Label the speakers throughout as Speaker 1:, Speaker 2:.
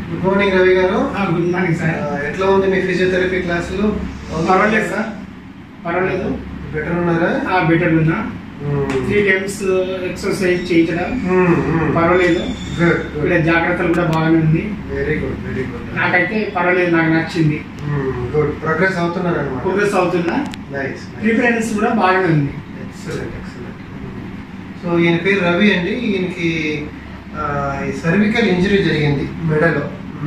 Speaker 1: Good morning Ravi గారు
Speaker 2: good morning sir
Speaker 1: ఆ, ఎట్లా ఉంది మీ ఫిజియోథెరపీ క్లాసులు
Speaker 2: పర్వాలేదు సార్ పర్వాలేదు
Speaker 1: బెటర్ ఉన్నారా
Speaker 2: బెటర్ ఉన్నా త్రీ టైమ్స్ ఎక్సర్సైజ్ చేయించడం పర్వాలేదు
Speaker 1: గుడ్
Speaker 2: ఇక్కడ జాగ్రత్తలు కూడా బాగానే ఉంది
Speaker 1: వెరీ గుడ్ వెరీ గుడ్
Speaker 2: నాకైతే పర్వాలేదు నాకు నచ్చింది
Speaker 1: గుడ్ ప్రోగ్రెస్ అవుతున్నారు అనమాట
Speaker 2: ప్రోగ్రెస్ అవుతున్నా
Speaker 1: నైస్
Speaker 2: ప్రిఫరెన్స్ కూడా బాగానే ఉంది
Speaker 1: ఎక్సలెంట్ ఎక్సలెంట్ సో ఈయన పేరు రవి అండి ఈయనకి ఆ, ఈ సర్వికల్ ఇంజరీ జరిగింది మెడలో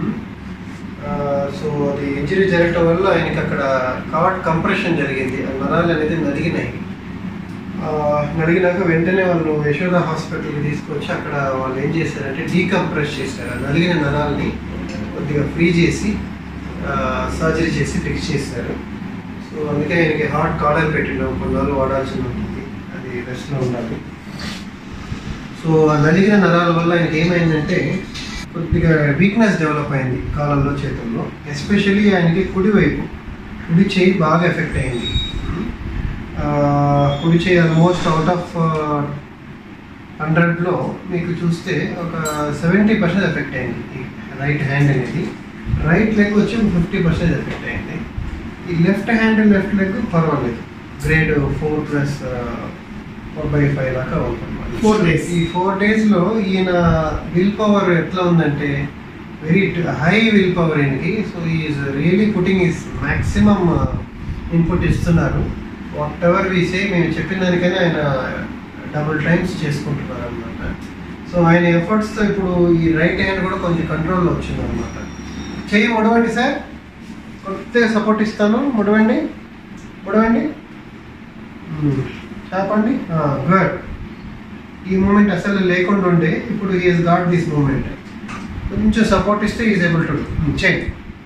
Speaker 1: సో అది ఇంజరీ జరగటం వల్ల ఆయనకి అక్కడ కార్డ్ కంప్రెషన్ జరిగింది ఆ నరాలు అనేది నలిగినాయి ఆ, నలిగినాక వెంటనే వాళ్ళు యశోద హాస్పిటల్కి తీసుకొచ్చి అక్కడ వాళ్ళు ఏం చేశారంటే డీకంప్రెస్ చేశారు ఆ నలిగిన నరాల్ని కొద్దిగా ఫ్రీ చేసి సర్జరీ చేసి ఫిక్స్ చేశారు సో అందుకే ఆయనకి హార్ట్ కాడర్ పెట్టిండాం కొన్నాళ్ళు వాడాల్సి ఉంటుంది అది రెస్ట్లో ఉండాలి సో ఆ నలిగిన నరాల వల్ల ఆయనకి ఏమైందంటే కొద్దిగా వీక్నెస్ డెవలప్ అయింది కాలంలో చేతుల్లో ఎస్పెషల్లీ ఆయనకి కుడివైపు కుడి చేయి బాగా ఎఫెక్ట్ అయింది ఆ, కుడి చేయి ఆల్మోస్ట్ అవుట్ ఆఫ్ హండ్రెడ్లో మీకు చూస్తే ఒక సెవెంటీ పర్సెంట్ ఎఫెక్ట్ అయింది ఈ రైట్ హ్యాండ్ అనేది రైట్ లెగ్ వచ్చి ఫిఫ్టీ పర్సెంట్ ఎఫెక్ట్ అయింది ఈ లెఫ్ట్ హ్యాండ్ లెఫ్ట్ లెగ్ పర్వాలేదు grade four plus four by five దాకా ఉంటుంది
Speaker 2: Four days.
Speaker 1: ఈ ఫోర్ డేస్లో ఈయన విల్ పవర్ ఎట్లా ఉందంటే వెరీ హై విల్ పవర్ ఈయనకి so is really putting is maximum input ఇస్తున్నారు వాట్ ఎవర్ వి సే మేము చెప్పిన దానికైనా ఆయన డబుల్ టైమ్స్ చేసుకుంటున్నారు అనమాట సో ఆయన ఎఫర్ట్స్తో ఇప్పుడు ఈ రైట్ హ్యాండ్ కూడా కొంచెం కంట్రోల్లో వచ్చింది అనమాట చెయ్యి ముడవండి సార్ కొద్దిగా సపోర్ట్ ఇస్తాను ముడవండి ముడవండి మ్మ్. చాపండి గుడ్ ఈ మూమెంట్ అసలు లేకుండా ఉండే ఇప్పుడు ఈజ్ గాట్ దిస్ మూమెంట్ కొంచెం సపోర్ట్ ఇస్తే is able to check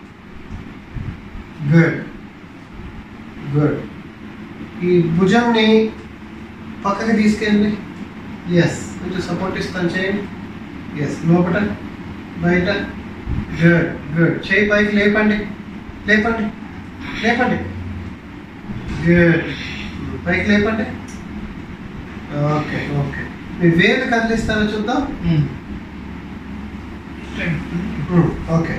Speaker 1: good good ఈ భుజంని పక్కకి తీసుకెళ్ళి ఎస్ కొంచెం సపోర్ట్ ఇస్తాను చేయండి ఎస్ లోపల బయట గుడ్ గుడ్ చేయి పైకి లేపండి లేపండి లేపండి గుడ్ పైకి లేపండి ఓకే ఓకే మీ వేలు కదిలిస్తారో చూద్దాం okay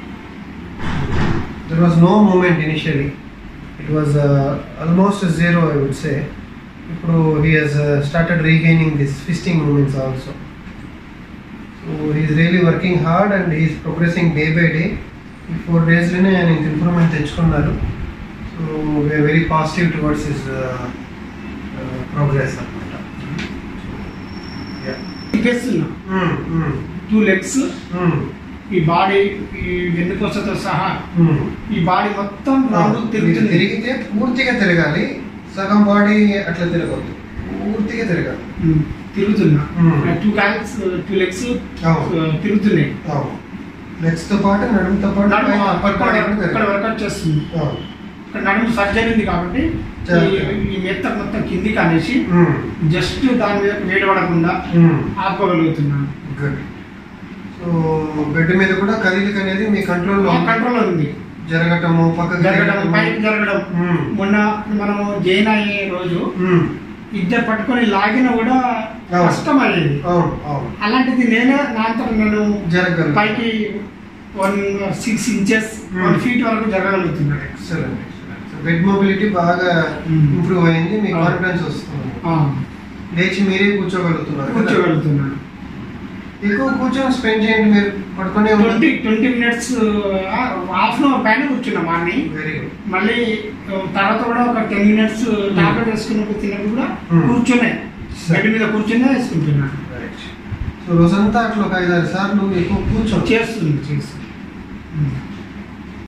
Speaker 1: there was no moment initially it was almost zero I would say ఇప్పుడు he has started regaining this fisting moments also so he's really working hard and he's progressing day by day ఈ four డేస్లోనే ఆయన improvement తెచ్చుకున్నారు so we're very positive towards his progress అనమాట
Speaker 2: చేస్తున్నా two legs ఈ body ఈ వెన్నుపూసతో సహా ఈ బాడీ మొత్తం రౌండ్
Speaker 1: మీరు
Speaker 2: తిరుగుతుంది
Speaker 1: తిరిగితే పూర్తిగా తిరగాలి సగం బాడీ అట్లా తిరగద్దు పూర్తిగా తిరగాలి
Speaker 2: ఉమ్, తిరుగుతున్నా
Speaker 1: um.
Speaker 2: Two cans two legs
Speaker 1: అవును.
Speaker 2: తిరుగుతున్నాయి
Speaker 1: లెగ్స్ తో పాటు నడుముతో పాటు
Speaker 2: నడుము
Speaker 1: పైన upper
Speaker 2: ఇక్కడ
Speaker 1: body కూడా
Speaker 2: ఇక్కడ
Speaker 1: తిరగాలి.
Speaker 2: వర్కౌట్ చేస్తుంది
Speaker 1: అవును.
Speaker 2: ఇక్కడ నడుము సర్జరీ ఉంది కాబట్టి
Speaker 1: చాలా.
Speaker 2: ఈ- ఈ మెత్త మొత్తం కిందికి అనేసి
Speaker 1: ఉమ్,
Speaker 2: జస్ట్ దాని మీద వేడి పడకుండా
Speaker 1: ఉమ్,
Speaker 2: ఆపుకోగలుగుతున్నాను
Speaker 1: గుడ్ సో బెడ్ మీద కూడా కదలిక అనేది మీ కంట్రోల్లో
Speaker 2: కంట్రోల్ ఉంది
Speaker 1: జరగటము పక్కకి
Speaker 2: జరగడం
Speaker 1: తిరగటము.
Speaker 2: పైకి జరగడం
Speaker 1: ఉమ్,
Speaker 2: మొన్న మనము జైన్ అయ్యే రోజు
Speaker 1: ఉమ్,
Speaker 2: ఇద్దరు పట్టుకొని లాగిన కూడా
Speaker 1: అవును.
Speaker 2: కష్టం అయ్యేది
Speaker 1: అవును అవును
Speaker 2: అలాంటిది నేనే నా అంతట నేను
Speaker 1: జరగగలుగుతాను.
Speaker 2: పైకి one six inches one
Speaker 1: Hmm.
Speaker 2: Feet వరకు జరగగలుగుతున్నాను
Speaker 1: excellent excellent so bed mobility బాగా
Speaker 2: ఉమ్.
Speaker 1: ఇంప్రూవ్ అయింది మీ
Speaker 2: అవును.
Speaker 1: కాన్ఫిడెన్స్ వస్తుంది
Speaker 2: ఆ,
Speaker 1: లేచి మీరే కూర్చోగలుగుతున్నారు కదా?
Speaker 2: కూర్చోగలుగుతున్నాను
Speaker 1: ఎక్కువ కూర్చొని స్పెండ్ చేయండి మీరు పడుకునే
Speaker 2: twenty twenty minutes half an hour పైన కూర్చున్నా మార్నింగ్
Speaker 1: వెరీ గుడ్
Speaker 2: మళ్ళీ ఆ, తర్వాత కూడా ఒక టెన్ మినిట్స్ టాబ్లెట్ వేసుకున్నప్పుడు తిన్నప్పుడు కూడా
Speaker 1: Hmm.
Speaker 2: కూర్చునే
Speaker 1: సరే.
Speaker 2: బెడ్ మీద కూర్చునే వేసుకుంటున్నాను
Speaker 1: రైట్ సో రోజంతా అట్లా ఒక ఐదారు సార్లు ఎక్కువ కూర్చోండి
Speaker 2: చేస్తుంది చేస్తుంది ఉమ్.